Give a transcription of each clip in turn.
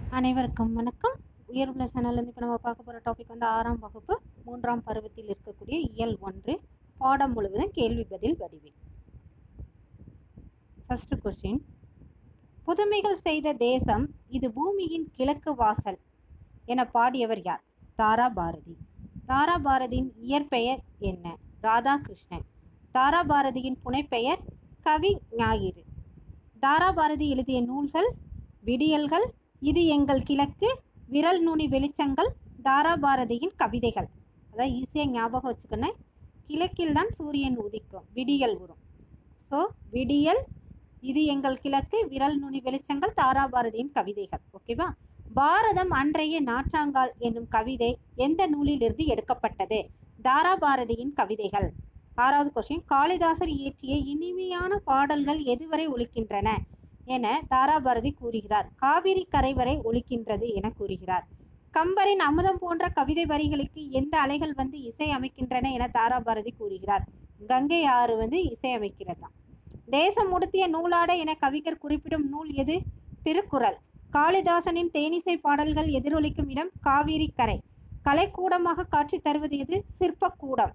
அனைவருக்கும் வணக்கம் உயர்வுள்ள சேனல்லேருந்து இப்போ நம்ம பார்க்க போகிற டாபிக் வந்து ஆறாம் வகுப்பு மூன்றாம் பருவத்தில் இருக்கக்கூடிய இயல் ஒன்று பாடம் முழுவதும் கேள்வி பதில் வடிவில் ஃபர்ஸ்ட் கொஸ்டின் புதுமைகள் செய்த தேசம் இது பூமியின் கிழக்கு வாசல் என பாடியவர் யார் தாரா பாரதி தாரா பாரதியின் இயற்பெயர் என்ன ராதாகிருஷ்ணன் தாரா பாரதியின் புனைப்பெயர் கவி ஞாயிறு தாரா பாரதி எழுதிய நூல்கள் விடியல்கள் இது எங்கள் கிழக்கு விரல் நுனி வெளிச்சங்கள் தாரா பாரதியின் கவிதைகள் அதான் ஈஸியாக ஞாபகம் வச்சுக்கணும் கிழக்கில் தான் சூரியன் உதிக்கும் விடியல் வரும் ஸோ விடியல் இது எங்கள் கிழக்கு விரல் நுனி வெளிச்சங்கள் தாரா பாரதியின் கவிதைகள் ஓகேவா பாரதம் அன்றைய நாற்றாங்கால் என்னும் கவிதை எந்த நூலிலிருந்து எடுக்கப்பட்டது தாரா பாரதியின் கவிதைகள் ஆறாவது கொஸ்டின் காளிதாசர் இயற்றிய இனிமையான பாடல்கள் எதுவரை ஒலிக்கின்றன என தாராபாரதி கூறுகிறார் காவிரி கரை வரை ஒலிக்கின்றது என கூறுகிறார் கம்பரின் அமுதம் போன்ற கவிதை வரிகளுக்கு எந்த அலைகள் வந்து இசை அமைக்கின்றன என தாராபாரதி கூறுகிறார் கங்கை ஆறு வந்து இசை அமைக்கிறதாம் தேசம் உடுத்திய நூலாடை என கவிஞர் குறிப்பிடும் நூல் எது திருக்குறள் காளிதாசனின் தேனிசை பாடல்கள் எதிரொலிக்கும் இடம் காவிரி கரை கலைக்கூடமாக காட்சி தருவது எது சிற்பக்கூடம்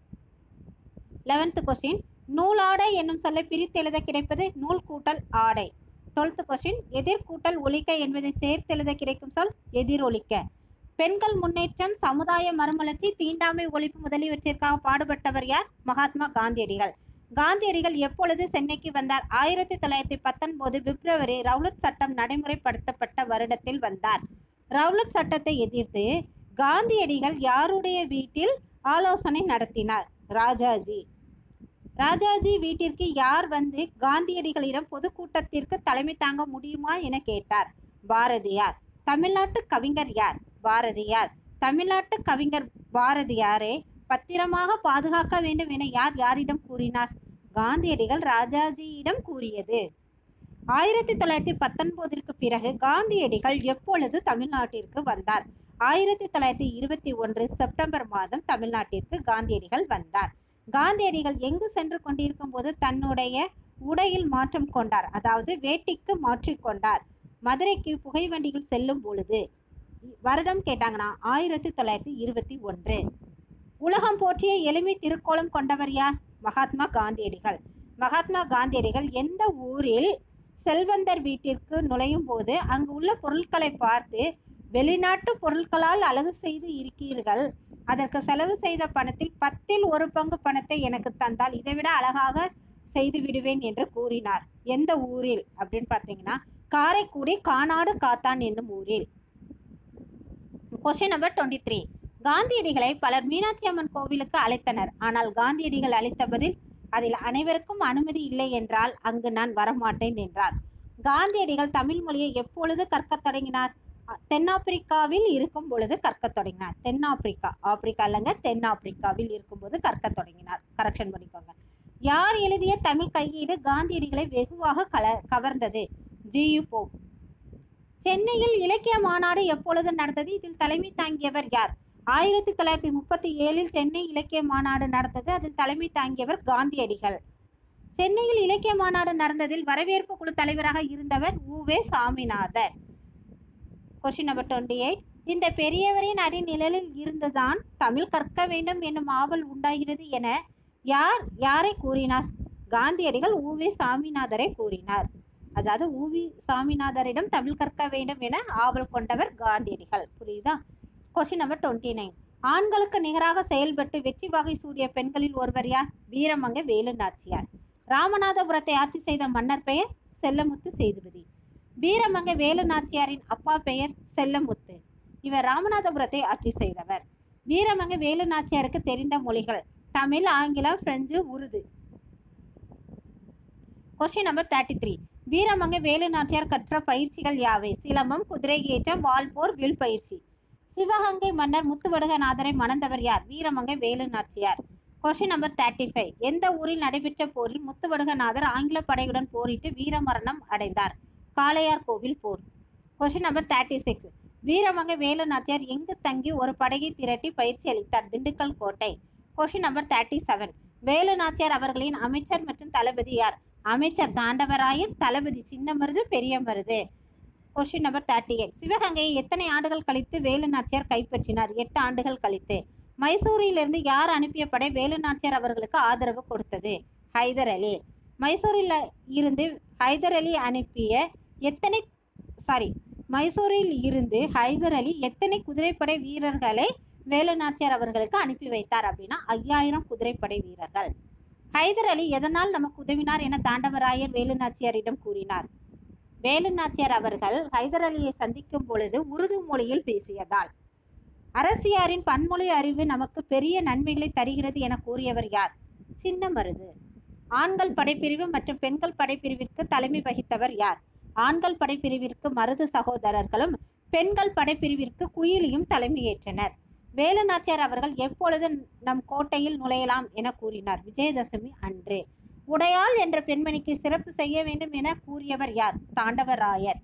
லெவன்த்து கொஸ்டின் நூலாடை என்னும் சொல்லை பிரித்து எழுத கிடைப்பது நூல் கூட்டல் ஆடை டுவெல்த்து கொஸ்டின் எதிர்கூட்டல் ஒலிக்க என்பதை சேர்த்து எழுத கிடைக்கும் சொல் எதிரொலிக்க பெண்கள் முன்னேற்றம் சமுதாய மறுமலர்ச்சி தீண்டாமை ஒழிப்பு முதலியவற்றிற்காக பாடுபட்டவர் யார் மகாத்மா காந்தியடிகள் காந்தியடிகள் எப்பொழுது சென்னைக்கு வந்தார் ஆயிரத்தி தொள்ளாயிரத்தி பத்தொன்பது பிப்ரவரி ரவுலட் சட்டம் நடைமுறைப்படுத்தப்பட்ட வருடத்தில் வந்தார் ரவுலட் சட்டத்தை எதிர்த்து காந்தியடிகள் யாருடைய வீட்டில் ஆலோசனை நடத்தினார் ராஜாஜி ராஜாஜி வீட்டிற்கு யார் வந்து காந்தியடிகளிடம் பொதுக்கூட்டத்திற்கு தலைமை தாங்க முடியுமா என கேட்டார் பாரதியார் தமிழ்நாட்டு கவிஞர் யார் பாரதியார் தமிழ்நாட்டு கவிஞர் பாரதியாரை பத்திரமாக பாதுகாக்க வேண்டும் என யார் யாரிடம் கூறினார் காந்தியடிகள் ராஜாஜியிடம் கூறியது ஆயிரத்தி தொள்ளாயிரத்தி பத்தொன்பதிற்கு பிறகு காந்தியடிகள் எப்பொழுது தமிழ்நாட்டிற்கு வந்தார் ஆயிரத்தி தொள்ளாயிரத்தி இருபத்தி ஒன்று செப்டம்பர் மாதம் தமிழ்நாட்டிற்கு காந்தியடிகள் வந்தார் காந்தியடிகள் எங்கு சென்று கொண்டிருக்கும் போது தன்னுடைய உடையில் மாற்றம் கொண்டார் அதாவது வேட்டிக்கு மாற்றிக்கொண்டார் மதுரைக்கு புகைவண்டியில் செல்லும் பொழுது வருடம் கேட்டாங்கன்னா ஆயிரத்தி தொள்ளாயிரத்தி இருபத்தி ஒன்று உலகம் போற்றிய எளிமை திருக்கோலம் கொண்டவர் யார் மகாத்மா காந்தியடிகள் மகாத்மா காந்தியடிகள் எந்த ஊரில் செல்வந்தர் வீட்டிற்கு நுழையும் போது அங்கு உள்ள பொருட்களை பார்த்து வெளிநாட்டு பொருட்களால் அழகு செய்து இருக்கீர்கள் அதற்கு செலவு செய்த பணத்தில் பத்தில் ஒரு பங்கு பணத்தை எனக்கு தந்தால் இதைவிட அழகாக செய்து விடுவேன் என்று கூறினார் எந்த ஊரில் அப்படின்னு பார்த்தீங்கன்னா காரைக்குடி கானாடு காத்தான் என்னும் ஊரில் கொஸ்டின் நம்பர் டுவெண்ட்டி த்ரீ காந்தியடிகளை பலர் மீனாட்சி அம்மன் கோவிலுக்கு அழைத்தனர் ஆனால் காந்தியடிகள் அளித்த பதில் அதில் அனைவருக்கும் அனுமதி இல்லை என்றால் அங்கு நான் வரமாட்டேன் என்றார் காந்தியடிகள் தமிழ் மொழியை எப்பொழுது கற்கத் தொடங்கினார் தென்னாப்பிரிக்காவில் இருக்கும் பொழுது கற்கத் தொடங்கினார் தென்னாப்பிரிக்கா ஆப்பிரிக்கா இல்லைங்க தென்னாப்பிரிக்காவில் இருக்கும்போது கற்கத் தொடங்கினார் கரெக்ஷன் பண்ணிக்கோங்க யார் எழுதிய தமிழ் கையீடு காந்தியடிகளை வெகுவாக கல கவர்ந்தது ஜியு போப் சென்னையில் இலக்கிய மாநாடு எப்பொழுது நடந்தது இதில் தலைமை தாங்கியவர் யார் ஆயிரத்தி தொள்ளாயிரத்தி முப்பத்தி ஏழில் சென்னை இலக்கிய மாநாடு நடந்தது அதில் தலைமை தாங்கியவர் காந்தியடிகள் சென்னையில் இலக்கிய மாநாடு நடந்ததில் வரவேற்பு குழு தலைவராக இருந்தவர் உவே Saminathar question number twenty eight இந்த பெரியவரின் அடிநிழலில் இருந்துதான் தமிழ் கற்க வேண்டும் என்னும் ஆவல் உண்டாகிறது என யார் யாரை கூறினார் காந்தியடிகள் உவே சாமிநாதரை கூறினார் அதாவது உவி சாமிநாதரிடம் தமிழ் கற்க வேண்டும் என ஆவல் கொண்டவர் காந்தியடிகள் புரியுதா கொஸ்டின் நம்பர் டுவெண்ட்டி நைன் ஆண்களுக்கு நிகராக செயல்பட்டு வெற்றி வகை சூடிய பெண்களில் ஒருவர் யார் வீரமங்க வேலு நாச்சியார் ராமநாதபுரத்தை ஆட்சி செய்த மன்னர் பெயர் செல்லமுத்து சேதுபதி வீரமங்க வேலு நாச்சியாரின் அப்பா பெயர் செல்லமுத்து இவர் ராமநாதபுரத்தை ஆட்சி செய்தவர் வீரமங்க வேலு நாச்சியாருக்கு தெரிந்த மொழிகள் தமிழ் ஆங்கிலம் French Urdu question number thirty three வீரமங்க வேலு நாச்சியார் கற்ற பயிற்சிகள் யாவை சிலம்பம் குதிரை ஏற்றம் வால்போர் வில் பயிற்சி சிவகங்கை மன்னர் முத்துவடுகநாதரை மணந்தவர் யார் வீரமங்கை Velu Nachiyar question number thirty five எந்த ஊரில் நடைபெற்ற போரில் முத்துவடுகநாதர் ஆங்கில படையுடன் போரிட்டு வீரமரணம் அடைந்தார் காளையார் கோவில் போர் கொஸ்டின் நம்பர் தேர்ட்டி சிக்ஸ் வீரமங்கை வேலு நாச்சியார் எங்கு தங்கி ஒரு படையை திரட்டி பயிற்சி அளித்தார் திண்டுக்கல் கோட்டை question number thirty seven Velu Nachiyar அவர்களின் அமைச்சர் மற்றும் தளபதி யார் அமைச்சர் தாண்டவராயன் தளபதி Chinna Marudhu Periya Marudhu question number thirty eight சிவகங்கையை எத்தனை ஆண்டுகள் கழித்து வேலு நாச்சியார் கைப்பற்றினார் எட்டு ஆண்டுகள் கழித்து மைசூரிலிருந்து யார் அனுப்பிய படை வேலு நாச்சியார் அவர்களுக்கு ஆதரவு கொடுத்தது ஹைதர் அலி மைசூரில் இருந்து ஹைதர் அலி அனுப்பிய எத்தனை சாரி மைசூரில் இருந்து ஹைதர் அலி எத்தனை குதிரைப்படை வீரர்களை வேலு நாச்சியார் அவர்களுக்கு அனுப்பி வைத்தார் அப்படின்னா ஐயாயிரம் குதிரைப்படை வீரர்கள் ஹைதர் அலி எதனால் நமக்கு உதவினார் என தாண்டவராயர் வேலு நாச்சியாரிடம் கூறினார் வேலு நாச்சியார் அவர்கள் ஹைதர் அலியை சந்திக்கும் பொழுது உருது மொழியில் பேசியதால் அரசியாரின் பன்மொழி அறிவு நமக்கு பெரிய நன்மைகளை தருகிறது என கூறியவர் யார் சின்ன மருது ஆண்கள் படைப்பிரிவு மற்றும் பெண்கள் படைப்பிரிவிற்கு தலைமை வகித்தவர் யார் ஆண்கள் படைப்பிரிவிற்கு மருது சகோதரர்களும் பெண்கள் படைப்பிரிவிற்கு குயிலியும் தலைமையேற்றனர் வேலு நாச்சியார் அவர்கள் எப்பொழுது நம் கோட்டையில் நுழையலாம் என கூறினார் விஜயதசமி அன்று உடையாள் என்ற பெண்மணிக்கு சிறப்பு செய்ய வேண்டும் என கூறியவர் யார் தாண்டவராயர்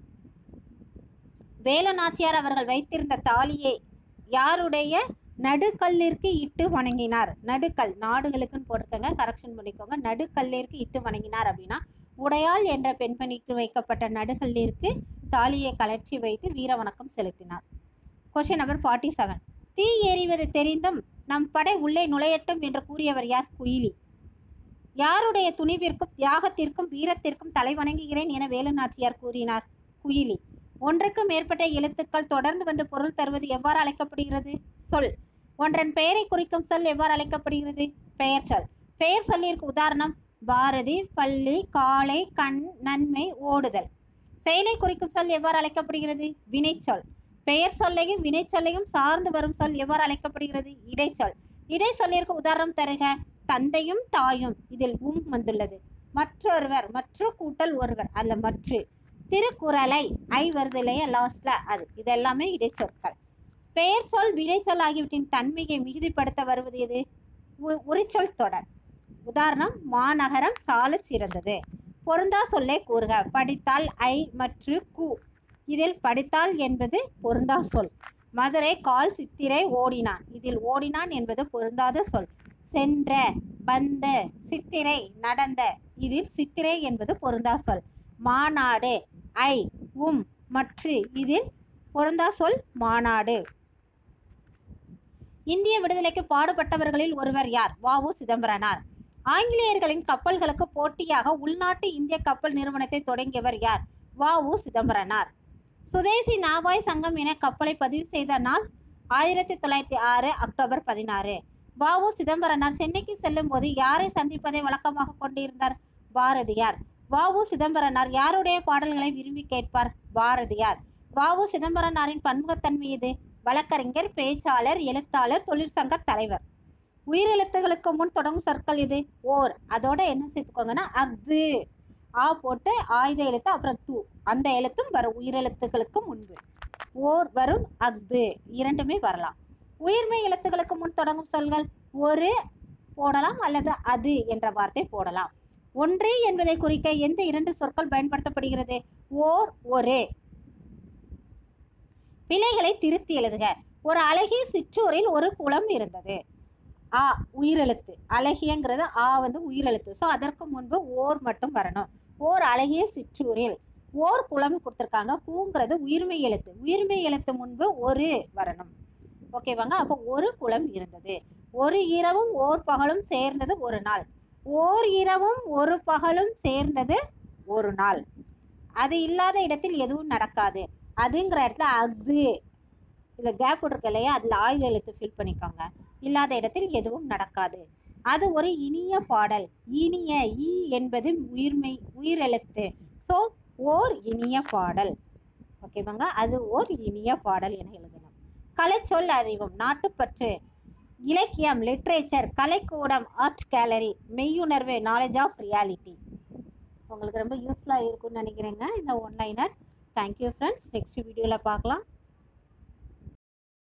வேலு நாச்சியார் அவர்கள் வைத்திருந்த தாலியை யாருடைய நடுக்கல்லிற்கு இட்டு வணங்கினார் நடுக்கல் நாடுகளுக்குன்னு போட்டிருக்கங்க கரெக்ஷன் பண்ணிக்கோங்க நடுக்கல்லிற்கு இட்டு வணங்கினார் அப்படின்னா உடையாள் என்ற பெண்மணிக்கு வைக்கப்பட்ட நடுக்கல்லிற்கு தாலியை கலற்றி வைத்து வீர வணக்கம் செலுத்தினார் கொஸ்டின் நம்பர் ஃபார்ட்டி செவன் தீ எறிவது தெரிந்தும் நம் படை உள்ளே நுழையட்டும் என்று கூறியவர் யார் குயிலி யாருடைய துணிவிற்கும் தியாகத்திற்கும் வீரத்திற்கும் தலை வணங்குகிறேன் என வேலு நாச்சியார் கூறினார் குயிலி ஒன்றுக்கு மேற்பட்ட எழுத்துக்கள் தொடர்ந்து வந்து பொருள் தருவது எவ்வாறு அழைக்கப்படுகிறது சொல் ஒன்றன் பெயரை குறிக்கும் சொல் எவ்வாறு அழைக்கப்படுகிறது பெயர் சொல் பெயர் சொல்லிற்கு உதாரணம் பாரதி பள்ளி காளை கண் நன்மை ஓடுதல் செயலை குறிக்கும் சொல் எவ்வாறு அழைக்கப்படுகிறது வினைச்சொல் பெயர் சொல்லையும் வினைச்சொல்லையும் சார்ந்து வரும் சொல் எவ்வாறு அழைக்கப்படுகிறது இடைச்சொல் இடை சொல்லிற்கு உதாரணம் தருக தந்தையும் தாயும் இதில் உம் வந்துள்ளது மற்றொருவர் மற்ற கூட்டல் ஒருவர் அல்ல மற்று திருக்குறளை ஐ வருது இல்லையா லாஸ்ட்ல அது இதெல்லாமே இடைச்சொற்கள் பெயர் சொல் விடைச்சொல் ஆகியவற்றின் தன்மையை மிகுதிப்படுத்த வருவது எது உ- உரிச்சொல் தொடர் உதாரணம் மாநகரம் சால சிறந்தது பொருந்தா சொல்லை கூறுக படித்தால் ஐ மற்றும் கு இதில் படித்தால் என்பது பொருந்தா சொல் மதுரை கால் சித்திரை ஓடினான் இதில் ஓடினான் என்பது பொருந்தாத சொல் சென்ற வந்த சித்திரை நடந்த இதில் சித்திரை என்பது பொருந்தா சொல் மாநாடு ஐ உம் மற்று இதில் பொருந்தா சொல் மாநாடு இந்திய விடுதலைக்கு பாடுபட்டவர்களில் ஒருவர் யார் வாவு சிதம்பரனார் ஆங்கிலேயர்களின் கப்பல்களுக்கு போட்டியாக உள்நாட்டு இந்திய கப்பல் நிறுவனத்தை தொடங்கியவர் யார் வாவு சிதம்பரனார் சுதேசி நாவாய் சங்கம் என கப்பலை பதிவு செய்த நாள் ஆயிரத்தி தொள்ளாயிரத்தி ஆறு அக்டோபர் பதினாறு வாவு சிதம்பரனார் சென்னைக்கு செல்லும் போது யாரை சந்திப்பதை வழக்கமாக கொண்டிருந்தார் பாரதியார் வாவு சிதம்பரனார் யாருடைய பாடல்களை விரும்பி கேட்பார் பாரதியார் வாவு சிதம்பரனாரின் பன்முகத்தன்மை இது வழக்கறிஞர் பேச்சாளர் எழுத்தாளர் தொழிற்சங்க தலைவர் உயிரெழுத்துகளுக்கு முன் தொடங்கும் சொற்கள் இது ஓர் அதோட என்ன சேர்த்துக்கோங்கன்னா அஃது ஆ போட்டு ஆயுத எழுத்து அப்புறம் தூ அந்த எழுத்தும் வரும் உயிரெழுத்துக்களுக்கு முன்பு ஓர் வரும் அஃது இரண்டுமே வரலாம் உயிர்மை எழுத்துக்களுக்கு முன் தொடங்கும் சொல்கள் ஒரு போடலாம் அல்லது அது என்ற வார்த்தை போடலாம் ஒன்று என்பதை குறிக்க எந்த இரண்டு சொற்கள் பயன்படுத்தப்படுகிறது ஓர் ஒரு பிழைகளை திருத்தி எழுதுக ஒரு அழகிய சிற்றூரில் ஒரு குளம் இருந்தது ஆ உயிரெழுத்து அழகியங்கிறது ஆ வந்து உயிரெழுத்து ஸோ அதற்கு முன்பு ஓர் மட்டும் வரணும் ஓர் அழகிய சிற்றூரில் ஓர் குளம் கொடுத்துருக்காங்க கூங்கிறது உயிர்மை எழுத்து உயிர்மை எழுத்து முன்பு ஒரு வரணும் ஓகேவாங்க அப்போ ஒரு குளம் இருந்தது ஒரு இரவும் ஓர் பகலும் சேர்ந்தது ஒரு நாள் ஓர் இரவும் ஒரு பகலும் சேர்ந்தது ஒரு நாள் அது இல்லாத இடத்தில் எதுவும் நடக்காது அதுங்கிற இடத்துல அஃது இதில் கேப் இருக்கு இல்லையா அதில் ஆயுத எழுத்து ஃபில் பண்ணிக்கோங்க இல்லாத இடத்தில் எதுவும் நடக்காது அது ஒரு இனிய பாடல் இனிய ஈ என்பது உயிர்மை உயிரெழுத்து ஸோ ஓர் இனிய பாடல் ஓகேவாங்க அது ஓர் இனிய பாடல் என எழுதணும் கலைச்சொல் அறிவும் நாட்டுப்பற்று இலக்கியம் லிட்ரேச்சர் கலைக்கூடம் ஆர்ட் கேலரி மெய்யுணர்வு நாலேஜ் ஆஃப் ரியாலிட்டி உங்களுக்கு ரொம்ப யூஸ்ஃபுல்லாக இருக்கும்னு நினைக்கிறேங்க இந்த ஒன்லைனர் தேங்க்யூ ஃப்ரெண்ட்ஸ் நெக்ஸ்ட் வீடியோவில் பார்க்கலாம்